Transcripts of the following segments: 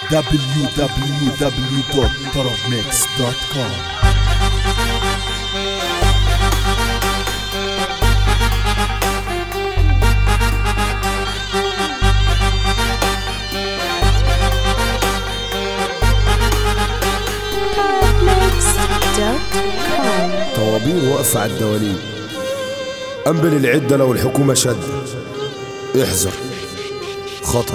www.tarabmix.com Mix.com طوابير واقفة على الدواليب أنبل العدة لو الحكومة شد احذر خطر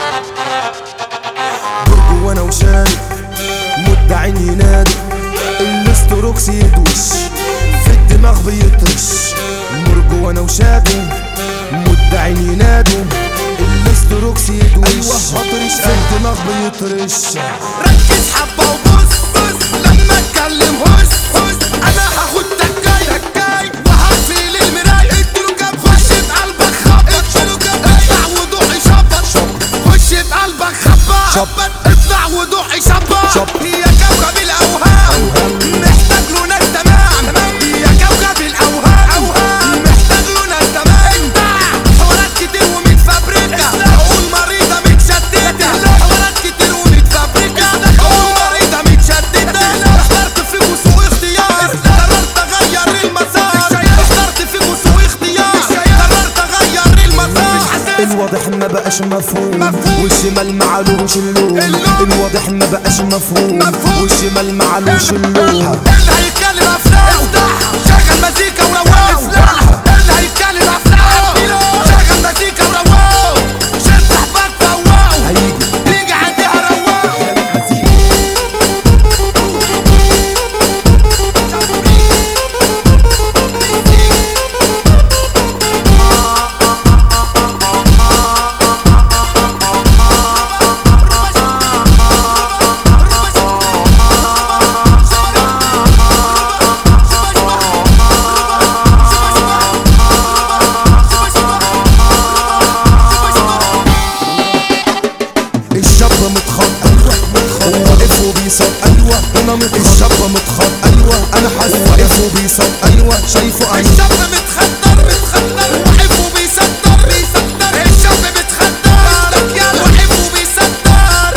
برجو وانا وشان مدعي ينادي الاستروكس يدوش في الدماغ بيطرش مرجو وانا وشادو مدعي ينادوا الاستروكس يدوش ايوه هطرش في الدماغ بيطرش ركز حبة وبص بص لما اتكلم هس هس انا هاخد تكاي تكاي وهقفل المراية اديله كام خش بقلبك خبط اديله كام اطلع وضوحي شبط خش بقلبك خبط شبط. اطلع وضوحي شبط شبط. يا كوكب الاوهام محتاج له ناس تمام يا كوكب الاوهام محتاج له ناس تمام حوارات كتير ومتفبركة عقول مريضة متشتتة حوارات كتير ومتفبركة عقول مريضة متشتتة اخترت فيكوا سوء اختيار قررت اغير المسار اخترت فيكوا سوء اختيار قررت اغير المسار الواضح ما بقاش مفهوم مفهوم. والشمال معلوش اللوم اللوم. الواضح ما بقاش مفهوم مفهوم. والشمال معلوش اللوم اللي هيتكلم افتح شغل مزيكا وروق اللي هيتكلم افتح شغل مزيكا وروق شد صاحبك فوق هيجي يجي عندها روق الشاب متخض ايوه هو واقف وبيصاب ايوه انا مت الشاب متخض ايوه انا حاسس واقف وبيصاب ايوه شايفه ايوه الشاب متخدر متخدر واقف وبيصدر بيصدر الشاب متخدر واقف وبيصدر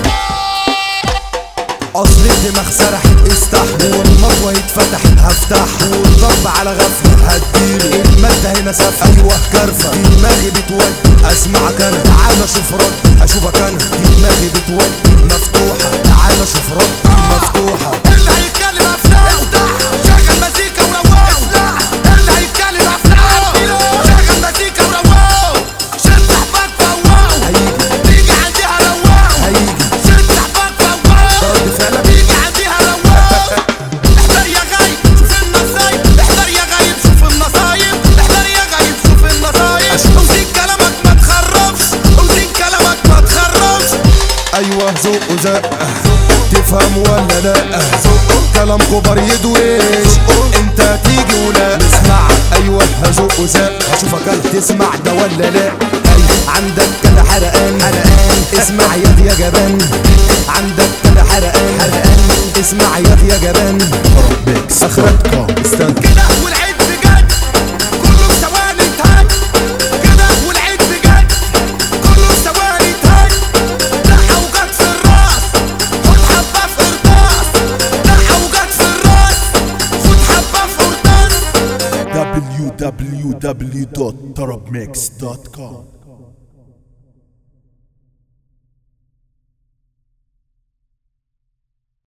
اصل الدماغ سرحت استحمل والمطوه اتفتحت هفتح والضرب على غفل هديله المادة هنا سف ايوه كرفة دماغي بتودي اسمعك انا تعال اشوف رد اشوفك انا دماغي بتودي مفتوحة تعال اشوف رد مفتوحة اللي هيتكلم افتح شغل مزيكا وروق اللي هيتكلم افتح شغل مزيكا وروق شد صاحبك فوق هيجي يجي عندها روق هيجي شد صاحبك فوق رد فعلك يجي عندها روق احذر يا غايب شوف النصايب احذر يا غايب شوف النصايب احذر يا غايب شوف النصايب اوزين كلامك ما تخربش اوزين كلامك ما تخربش ايوه ذوق وزق تفهم ولا لا كلام كبر يدويش انت تيجي ولا اسمع ايوه هذوق وزق هشوفك هل تسمع ده ولا لا ايوه عندك كده حرقان حرقان اسمع يا دي يا جبان عندك كده حرقان حرقان اسمع يا دي يا جبان Mix.com استنى كده والعيد بجد كله في ثواني انتهى كده والعيد بجد كله في ثواني انتهى دقة وجت في الراس خد حبة في قرطاس دقة وجت في الراس خد حبة في قرطاس www.tarabmix.com